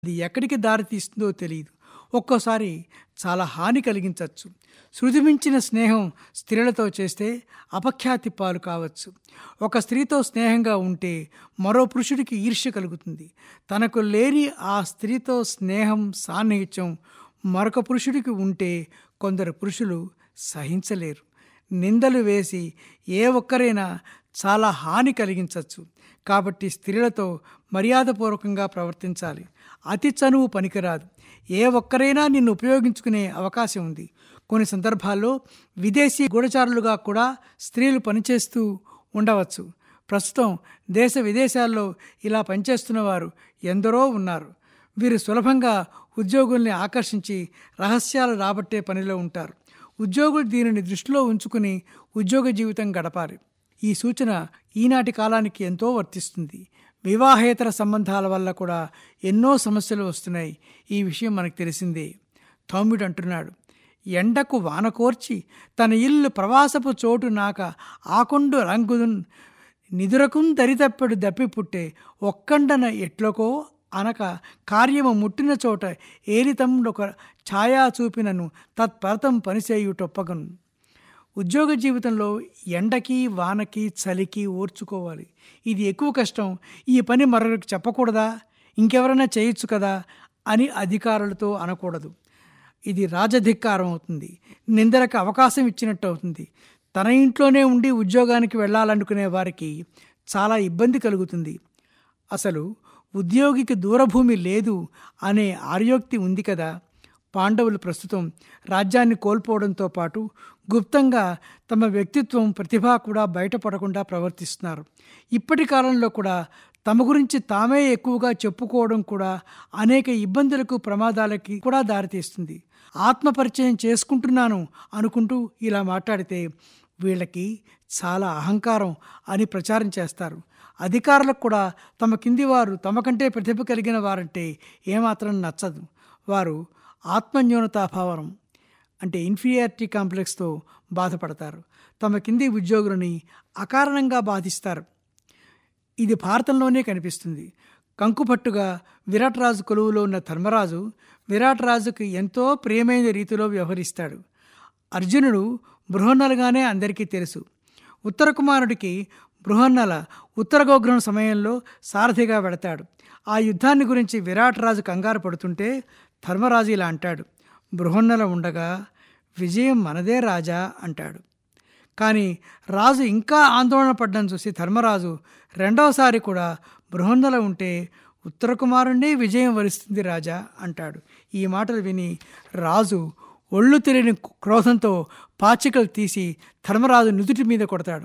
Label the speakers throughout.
Speaker 1: అది ఎక్కడికి దారి తీస్తుందో తెలియదు ఒక్కోసారి చాలా హాని కలిగించవచ్చు శృతిమించిన స్నేహం స్త్రీలతో చేస్తే అపఖ్యాతి పాలు కావచ్చు ఒక స్త్రీతో స్నేహంగా ఉంటే మరో పురుషుడికి ఈర్ష్య కలుగుతుంది తనకు లేని ఆ స్త్రీతో స్నేహం సాన్నిహిత్యం మరొక పురుషుడికి ఉంటే కొందరు పురుషులు సహించలేరు నిందలు వేసి ఏ ఒక్కరైనా చాలా హాని కలిగించవచ్చు కాబట్టి స్త్రీలతో మర్యాదపూర్వకంగా ప్రవర్తించాలి అతి చనువు పనికిరాదు ఏ ఒక్కరైనా నిన్ను ఉపయోగించుకునే అవకాశం ఉంది కొన్ని సందర్భాల్లో విదేశీ గూఢచారులుగా కూడా స్త్రీలు పనిచేస్తూ ఉండవచ్చు ప్రస్తుతం దేశ విదేశాల్లో ఇలా పనిచేస్తున్న వారు ఎందరో ఉన్నారు వీరు సులభంగా ఉద్యోగుల్ని ఆకర్షించి రహస్యాలు రాబట్టే పనిలో ఉంటారు ఉద్యోగులు దీనిని దృష్టిలో ఉంచుకుని ఉద్యోగ జీవితం గడపాలి ఈ సూచన ఈనాటి కాలానికి ఎంతో వర్తిస్తుంది వివాహేతర సంబంధాల వల్ల కూడా ఎన్నో సమస్యలు వస్తున్నాయి ఈ విషయం మనకు తెలిసిందే థౌమిడ్ అంటున్నాడు ఎండకు వానకోర్చి తన ఇల్లు ప్రవాసపు చోటు నాక ఆకొండు రంగుదున్ నిదురకున్ దరితప్పెడు దప్పి పుట్టే ఒక్కండన ఎట్లకో అనక కార్యము ముట్టిన చోట ఏలితమ్ముడొక ఛాయా చూపినను తత్పరతం పనిచేయుటొప్పగను ఉద్యోగ జీవితంలో ఎండకి వానకి చలికి ఓర్చుకోవాలి ఇది ఎక్కువ కష్టం ఈ పని మరొకరికి చెప్పకూడదా ఇంకెవరైనా చేయొచ్చు కదా అని అధికారులతో అనకూడదు ఇది రాజధిక్కారం అవుతుంది నిందలకు అవకాశం ఇచ్చినట్టు అవుతుంది తన ఇంట్లోనే ఉండి ఉద్యోగానికి వెళ్ళాలనుకునే వారికి చాలా ఇబ్బంది కలుగుతుంది అసలు ఉద్యోగికి దూరభూమి లేదు అనే ఆర్యోక్తి ఉంది కదా పాండవులు ప్రస్తుతం రాజ్యాన్ని కోల్పోవడంతో పాటు గుప్తంగా తమ వ్యక్తిత్వం ప్రతిభ కూడా బయటపడకుండా ప్రవర్తిస్తున్నారు ఇప్పటి కాలంలో కూడా తమ గురించి తామే ఎక్కువగా చెప్పుకోవడం కూడా అనేక ఇబ్బందులకు ప్రమాదాలకి కూడా దారితీస్తుంది ఆత్మపరిచయం చేసుకుంటున్నాను అనుకుంటూ ఇలా మాట్లాడితే వీళ్ళకి చాలా అహంకారం అని ప్రచారం చేస్తారు అధికారులకు కూడా తమ కింది వారు తమ కంటే ప్రతిభ కలిగిన వారంటే ఏమాత్రం నచ్చదు వారు ఆత్మన్యూనతాభావం అంటే ఇన్ఫీరియారిటీ కాంప్లెక్స్తో బాధపడతారు తమ కింది ఉద్యోగులని అకారణంగా బాధిస్తారు ఇది భారతంలోనే కనిపిస్తుంది కంకుపట్టుగా విరాట్ రాజు కొలువులో ఉన్న ధర్మరాజు విరాట్ రాజుకు ఎంతో ప్రియమైన రీతిలో వ్యవహరిస్తాడు అర్జునుడు బృహన్నలుగానే అందరికీ తెలుసు ఉత్తర కుమారుడికి బృహన్నల ఉత్తర గోగ్రహణ సమయంలో సారథిగా వెడతాడు ఆ యుద్ధాన్ని గురించి విరాట్ రాజు కంగారు పడుతుంటే ధర్మరాజు ఇలా అంటాడు బృహన్నల ఉండగా విజయం మనదే రాజా అంటాడు కానీ రాజు ఇంకా ఆందోళన పడ్డం చూసి ధర్మరాజు రెండవసారి కూడా బృహన్నల ఉంటే ఉత్తర కుమారుణ్ణి విజయం వరిస్తుంది రాజా అంటాడు ఈ మాటలు విని రాజు ఒళ్ళు తెలియని క్రోధంతో పాచికలు తీసి ధర్మరాజు నుదుటి మీద కొడతాడు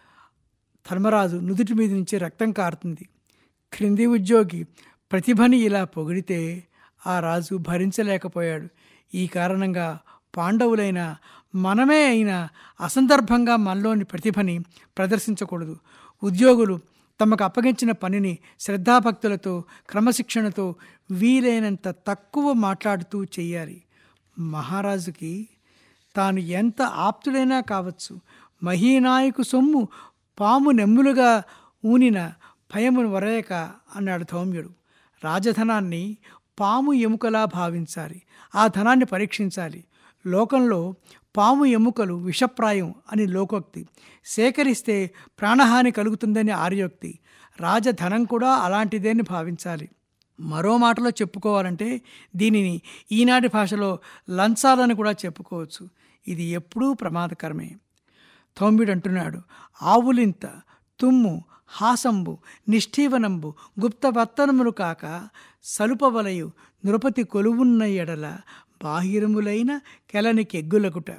Speaker 1: ధర్మరాజు నుదుటి మీద నుంచి రక్తం కారుతుంది క్రింది ఉద్యోగి ప్రతిభని ఇలా పొగిడితే ఆ రాజు భరించలేకపోయాడు ఈ కారణంగా పాండవులైన మనమే అయినా అసందర్భంగా మనలోని ప్రతిభని ప్రదర్శించకూడదు ఉద్యోగులు తమకు అప్పగించిన పనిని శ్రద్ధాభక్తులతో క్రమశిక్షణతో వీలైనంత తక్కువ మాట్లాడుతూ చేయాలి మహారాజుకి తాను ఎంత ఆప్తుడైనా కావచ్చు మహీనాయకు సొమ్ము పాము నెమ్ములుగా ఊనిన భయమును వరయక అన్నాడు ధౌమ్యుడు రాజధనాన్ని పాము ఎముకలా భావించాలి ఆ ధనాన్ని పరీక్షించాలి లోకంలో పాము ఎముకలు విషప్రాయం అని లోకోక్తి సేకరిస్తే ప్రాణహాని కలుగుతుందని ఆర్యోక్తి రాజధనం కూడా అలాంటిదేని భావించాలి మరో మాటలో చెప్పుకోవాలంటే దీనిని ఈనాటి భాషలో లంచాలని కూడా చెప్పుకోవచ్చు ఇది ఎప్పుడూ ప్రమాదకరమే తౌమ్యుడు అంటున్నాడు ఆవులింత తుమ్ము హాసంబు నిష్ఠీవనంబు గుప్తవర్తనములు కాక సలుపవలయు నృపతి కొలువున్న ఎడల బాహిరములైన కెలనికెగ్గులకుట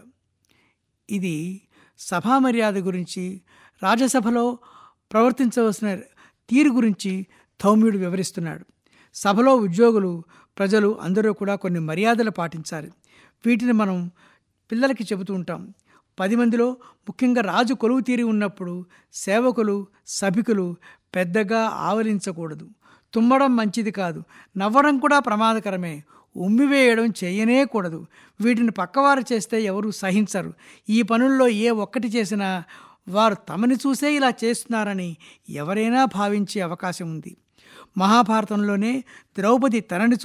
Speaker 1: ఇది సభా మర్యాద గురించి రాజసభలో ప్రవర్తించవలసిన తీరు గురించి ధౌమ్యుడు వివరిస్తున్నాడు సభలో ఉద్యోగులు ప్రజలు అందరూ కూడా కొన్ని మర్యాదలు పాటించాలి వీటిని మనం పిల్లలకి చెబుతూ ఉంటాం పది మందిలో ముఖ్యంగా రాజు కొలువు తీరి ఉన్నప్పుడు సేవకులు సభికులు పెద్దగా ఆవలించకూడదు తుమ్మడం మంచిది కాదు నవ్వడం కూడా ప్రమాదకరమే ఉమ్మివేయడం చేయనే కూడదు వీటిని పక్కవారు చేస్తే ఎవరు సహించరు ఈ పనుల్లో ఏ ఒక్కటి చేసినా వారు తమని చూసే ఇలా చేస్తున్నారని ఎవరైనా భావించే అవకాశం ఉంది మహాభారతంలోనే ద్రౌపది తనని చూ